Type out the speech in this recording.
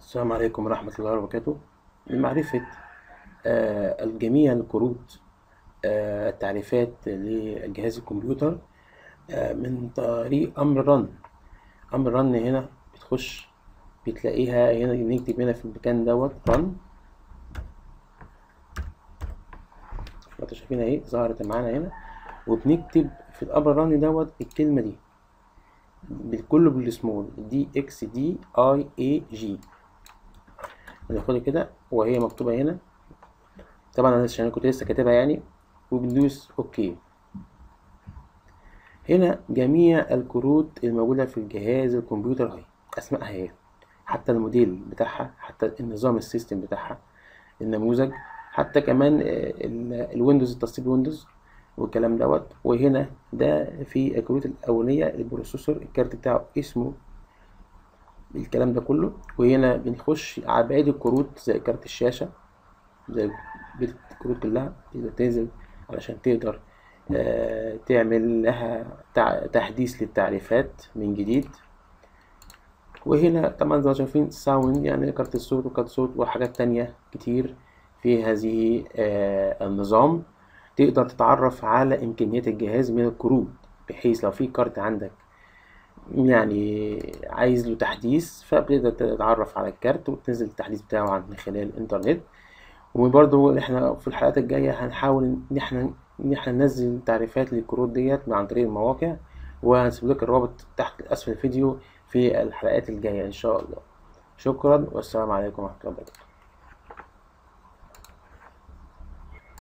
السلام عليكم ورحمة الله وبركاته لمعرفة آه، الجميع الكروت آه، التعريفات لجهاز الكمبيوتر آه، من طريق أمر رن أمر رن هنا بتخش بتلاقيها هنا نكتب هنا في المكان دوت رن انتوا شايفين اهي ظهرت معانا هنا وبنكتب في الأمر رن دوت الكلمة دي كله بالسمول دي اكس دي اي اي جي بناخدها كده وهي مكتوبة هنا طبعا انا عشان كنت لسه كاتبها يعني وبندوس اوكي هنا جميع الكروت الموجودة في الجهاز الكمبيوتر اهي اسمائها اهي حتى الموديل بتاعها حتى النظام السيستم بتاعها النموذج حتى كمان الويندوز التسطيب ويندوز والكلام دوت وهنا ده في الكروت الأولية البروسيسور الكارت بتاعه اسمه الكلام ده كله وهنا بنخش على بقية الكروت زي كارت الشاشة زي بقية الكروت كلها تقدر تنزل علشان تقدر آه تعمل لها تحديث للتعريفات من جديد وهنا طبعا زي ما شايفين ساوند يعني كارت الصوت وكارت الصوت وحاجات تانية كتير في هذه آه النظام تقدر تتعرف على إمكانيات الجهاز من الكروت بحيث لو في كارت عندك يعني عايز له تحديث فبتقدر تتعرف على الكارت وتنزل التحديث بتاعه من خلال الإنترنت وبرضه احنا في الحلقات الجاية هنحاول إن احنا إن احنا ننزل تعريفات للكروت ديت عن طريق المواقع وهنسيب لك الرابط تحت أسفل الفيديو في الحلقات الجاية إن شاء الله شكرا والسلام عليكم ورحمة الله وبركاته